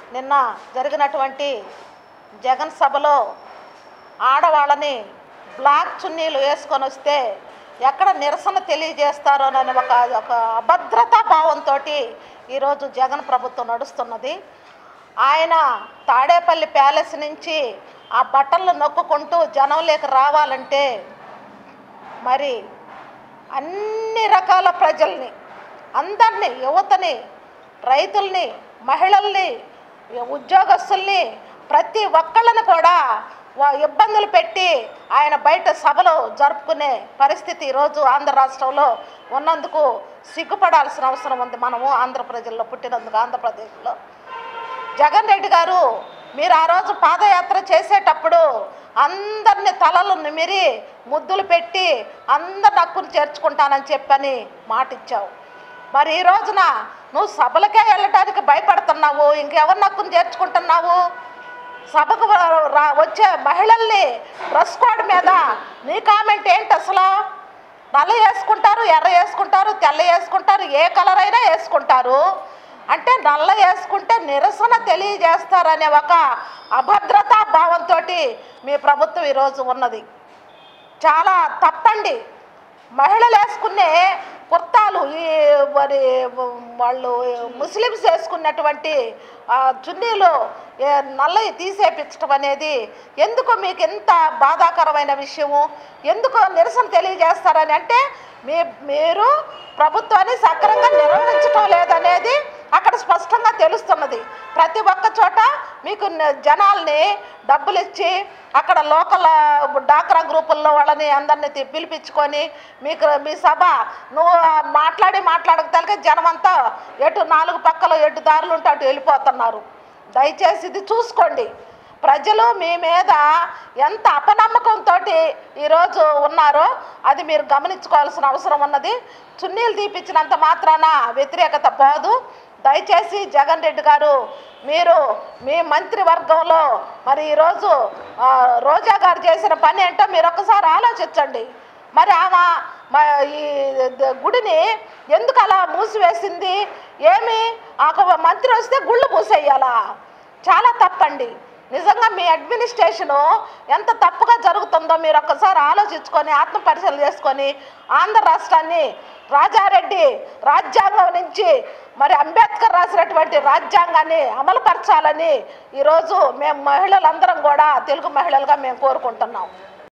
నిన్న జరిగినటువంటి జగన్ సభలో ఆడవాళ్ళని బ్లాక్ చున్నీలు వేసుకొని వస్తే ఎక్కడ నిరసన తెలియజేస్తారోనని ఒక ఒక అభద్రతా భావంతో ఈరోజు జగన్ ప్రభుత్వం నడుస్తున్నది ఆయన తాడేపల్లి ప్యాలెస్ నుంచి ఆ బట్టలు నొక్కుకుంటూ జనంలోకి రావాలంటే మరి అన్ని రకాల ప్రజల్ని అందరినీ యువతని రైతుల్ని మహిళల్ని ఉద్యోగస్తుల్ని ప్రతి ఒక్కళ్ళని కూడా వా- ఇబ్బందులు పెట్టి ఆయన బయట సభలు జరుపుకునే పరిస్థితి ఈరోజు ఆంధ్ర రాష్ట్రంలో ఉన్నందుకు సిగ్గుపడాల్సిన అవసరం ఉంది మనము ఆంధ్ర ప్రజల్లో పుట్టినందుకు ఆంధ్రప్రదేశ్లో జగన్ రెడ్డి గారు మీరు ఆ రోజు పాదయాత్ర చేసేటప్పుడు అందరిని తలలు నిమిరి ముద్దులు పెట్టి అందరి హక్కును చేర్చుకుంటానని చెప్పని మాట ఇచ్చావు మరి ఈ రోజున నువ్వు సభలకే వెళ్ళటానికి భయపడుతున్నావు ఇంకెవరి హక్కును చేర్చుకుంటున్నావు సభకు రా వచ్చే మహిళల్ని డ్రెస్ కోడ్ మీద నీ కామెంట్ ఏంటి అసలు నల్ల వేసుకుంటారు ఎర్ర వేసుకుంటారు తెల్ల వేసుకుంటారు ఏ కలర్ అయినా వేసుకుంటారు అంటే నల్ల వేసుకుంటే నిరసన తెలియజేస్తారనే ఒక అభద్రతా భావంతో మీ ప్రభుత్వం ఈరోజు ఉన్నది చాలా తప్పండి మహిళలు వేసుకునే కుర్తాలు ఈ మరి వాళ్ళు ముస్లిమ్స్ వేసుకున్నటువంటి ఆ, చున్నీలు ఏ, నల్లవి తీసేపించడం అనేది ఎందుకు మీకు ఎంత బాధాకరమైన విషయము ఎందుకు నిరసన తెలియజేస్తారని అంటే మీ మీరు ప్రభుత్వాన్ని సక్రమంగా నిర్వహించడం లేదనేది అక్కడ స్పష్టంగా తెలుస్తున్నది ప్రతి ఒక్క చోట మీకు న- జనాల్ని డబ్బులు ఇచ్చి అక్కడ లోకల్ డాక్రా గ్రూపుల్లో వాళ్ళని అందరిని తి- పిలిపించుకొని మీకు మీ సభ నువ్వు ఆ మాట్లాడి మాట్లాడక జనం అంతా ఎటు నాలుగు పక్కల ఎటు దారులు ఉంటే అటు వెళ్ళిపోతున్నారు దయచేసి ఇది చూసుకోండి ప్రజలు మీ మీద ఎంత అపనమ్మకంతో ఈరోజు ఉన్నారో అది మీరు గమనించుకోవాల్సిన అవసరం ఉన్నది చున్నీలు తీపిచ్చినంత మాత్రాన వ్యతిరేకత పోదు దయచేసి జగన్ రెడ్డి గారు మీరు మీ మంత్రివర్గంలో మరి ఈరోజు ఆ, రోజా గారు చేసిన పని ఏంటో మీరు ఒక్కసారి ఆలోచించండి మరి ఆమె మ- ఈ ద- గుడిని ఎందుకు అలా మూసివేసింది ఏమి ఒక మంత్రి వస్తే గుళ్ళు మూసేయాలా చాలా తప్పండి నిజంగా మీ అడ్మినిస్ట్రేషను ఎంత తప్పుగా జరుగుతుందో మీరు ఒక్కసారి ఆలోచించుకొని ఆత్మ పరిశీలన చేసుకొని ఆంధ్ర రాష్ట్రాన్ని రాజారెడ్డి రాజ్యాంగం నుంచి మరి అంబేద్కర్ రాసినటువంటి రాజ్యాంగాన్ని అమలుపరచాలని ఈరోజు మేము మహిళలందరం కూడా తెలుగు మహిళలుగా మేము కోరుకుంటున్నాం